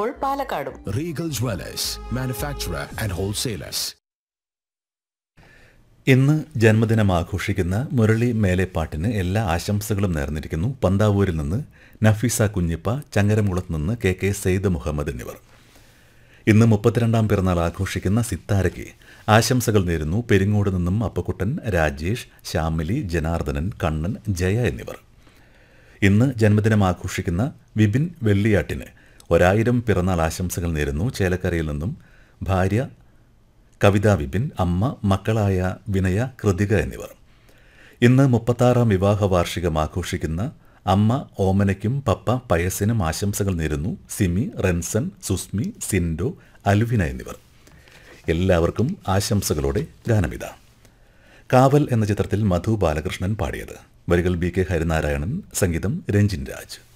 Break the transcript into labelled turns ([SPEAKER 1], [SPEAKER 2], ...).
[SPEAKER 1] ഇപ്പോൾ പാലക്കാടും
[SPEAKER 2] Regal Dwellers, manufacturer and wholesalers.
[SPEAKER 3] ഇന്ന് ജന്മദിനം ആഘോഷിക്കുന്ന മുരളി മേലെപ്പാട്ടിന് എല്ലാ ആശംസകളും നേർന്നിരിക്കുന്നു പന്താവൂരിൽ നിന്ന് നഫീസ കുഞ്ഞിപ്പ ചങ്ങരംകുളത്ത് നിന്ന് കെ കെ സെയ്ദ് മുഹമ്മദ് എന്നിവർ ഇന്ന് മുപ്പത്തിരണ്ടാം പിറന്നാൾ ആഘോഷിക്കുന്ന സിത്താരയ്ക്ക് ആശംസകൾ നേരുന്നു പെരിങ്ങോട് നിന്നും അപ്പക്കുട്ടൻ രാജേഷ് ശ്യാമിലി ജനാർദ്ദനൻ കണ്ണൻ ജയ എന്നിവർ ഇന്ന് ജന്മദിനം ആഘോഷിക്കുന്ന വിപിൻ വെള്ളിയാട്ടിന് ഒരായിരം പിറന്നാൾ ആശംസകൾ നേരുന്നു ചേലക്കരയിൽ നിന്നും ഭാര്യ കവിത വിപിൻ അമ്മ മക്കളായ വിനയ കൃതിക എന്നിവർ ഇന്ന് മുപ്പത്താറാം വിവാഹ വാർഷികം ആഘോഷിക്കുന്ന അമ്മ ഓമനയ്ക്കും പപ്പ പയസിനും ആശംസകൾ നേരുന്നു സിമി റെൻസൺ സുസ്മി സിൻഡോ അലുവിന എന്നിവർ എല്ലാവർക്കും ആശംസകളോടെ ഗാനമിത കാവൽ എന്ന ചിത്രത്തിൽ മധു ബാലകൃഷ്ണൻ പാടിയത് വരികൾ ബി കെ ഹരിനാരായണൻ സംഗീതം രഞ്ജിൻ രാജ്